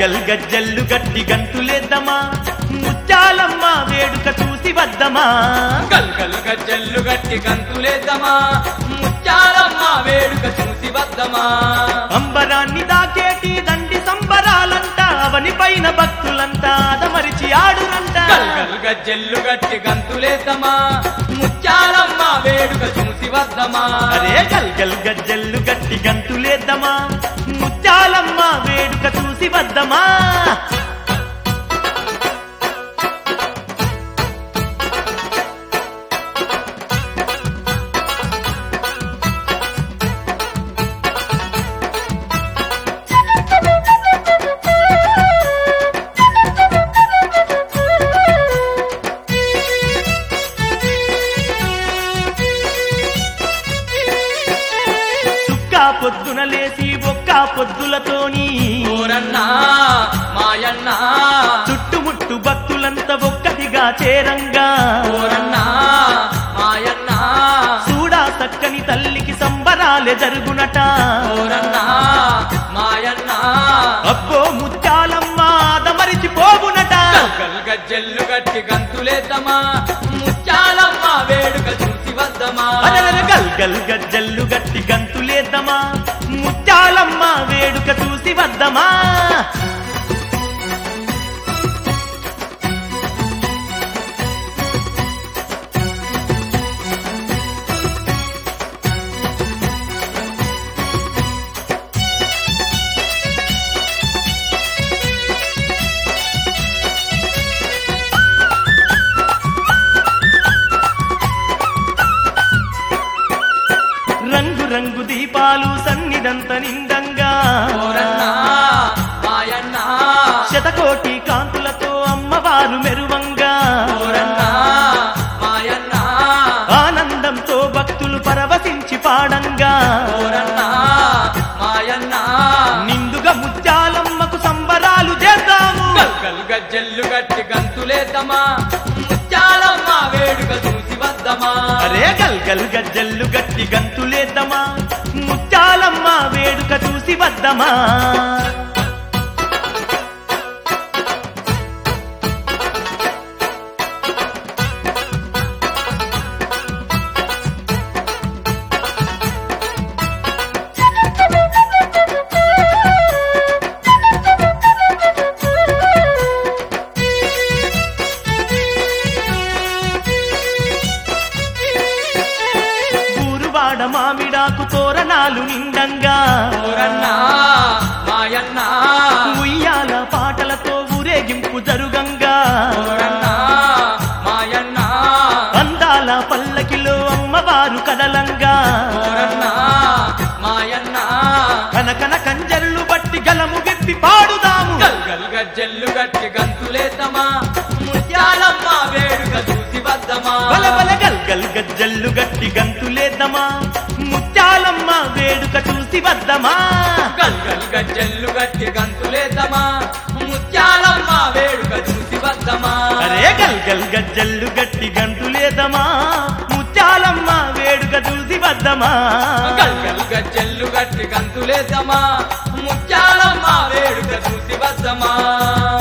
గల్ గజ్జల్లు గట్టి గంతులేద్దామా ముత్యాలమ్మ వేడుక చూసి వద్దమా గల్ గల్ గజ్జల్లు గట్టి గంతులేద్దామా ముత్యాలమ్మ వేడుక చూసి వద్దమా అంబరాన్ని దాకేటి దండి సంబరాలంతా అవని పైన భక్తులంతా అదమరిచి ఆడునంట గల్ గల్ గజ్జల్లు గట్టి గంతులేద్దామా ముత్యాలమ్మ వేడుక చూసి వద్దమా అరే గల్ గల్ గజ్జల్లు గట్టి గంతులేద్దామా ముత్యాలమ్మ వేడుక చూసి వద్దమా చుక్క పొద్దున లేసి ఒక్క పొద్దులతోని ఓరన్నా మాయన్నా చుట్టుముట్టు భక్తులంతా ఒక్కటిగా చేరంగా ఓరన్నా మాయన్నా చూడా చక్కని తల్లికి సంబరాలే జరుగునట ఓరన్నా మాయన్నా అబ్బో ముత్యాలమ్మ అదమరిచి పోవునట గల్ గజ్జెల్లు గట్టి గంతులేద్దామా ముత్యాలమ్మ వేడుక చూసి వద్దమా అదనన గల్ గల్ గజ్జల్లు గట్టి గంతులేద్దామా ముత్యాలమ్మ వేడుక చూసి వద్దమా రంగు రంగు దీపాలు సన్నిదంత నిండంగా ఓరన్నా మాయన్నా శతకోటి కాంతులతో అమ్మవారు మెరువంగా ఓరన్నా మాయన్నా ఆనందంతో భక్తులు పరవశించి పాడంగా ఓరన్నా మాయన్నా నిండుగా ముత్యాలమ్మకు సంబరాలు చేద్దాము గల్ గల్ గజ్జెల్లు గట్టి గంతులేద్దామా ముత్యాలమ్మ వేడుక చూసి వద్దమా అరే గల్ గల్ గజ్జల్లు గట్టి గంతులేద్దామా ముత్యాలమ్మ వేడుక చూసి వద్దమా ఊరువాడ మామిడాకు తోరణాలు నిండంగా ఓరన్నా మాయన్నా ఉయ్యాల పాటలతో ఊరేగింపు జరుగంగా ఓరన్నా మాయన్నా అందాల పల్లకిలో అమ్మవారు కదలంగా ఓరన్నా మాయన్నా కనకన కంజర్లు బట్టి గలము విప్పి పాడుదాము గల్ గల్ గజ్జెల్లు గట్టి గంతులేద్దామా ముత్యాలమ్మ వేడుక చూసి వద్దమా బల బల గల్ గల్ గజ్జల్లు గట్టి గంతులేద్దామా ముత్యాలమ్మ వేడుక చూసి వద్దమా గల్ గల్ గజ్జెల్లు గట్టి గంతులేద్దామా ముత్యాలమ్మ వేడుక చూసి వద్దమా అరే గల్ గల్ గజ్జల్లు గట్టి గంతులేదమా ముత్యాలమ్మ వేడుక చూసి వద్దమా గల్ గల్ గజ్జెల్లు గట్టి గంతులేద్దామా ముత్యాలమ్మ వేడుక చూసి వద్దమా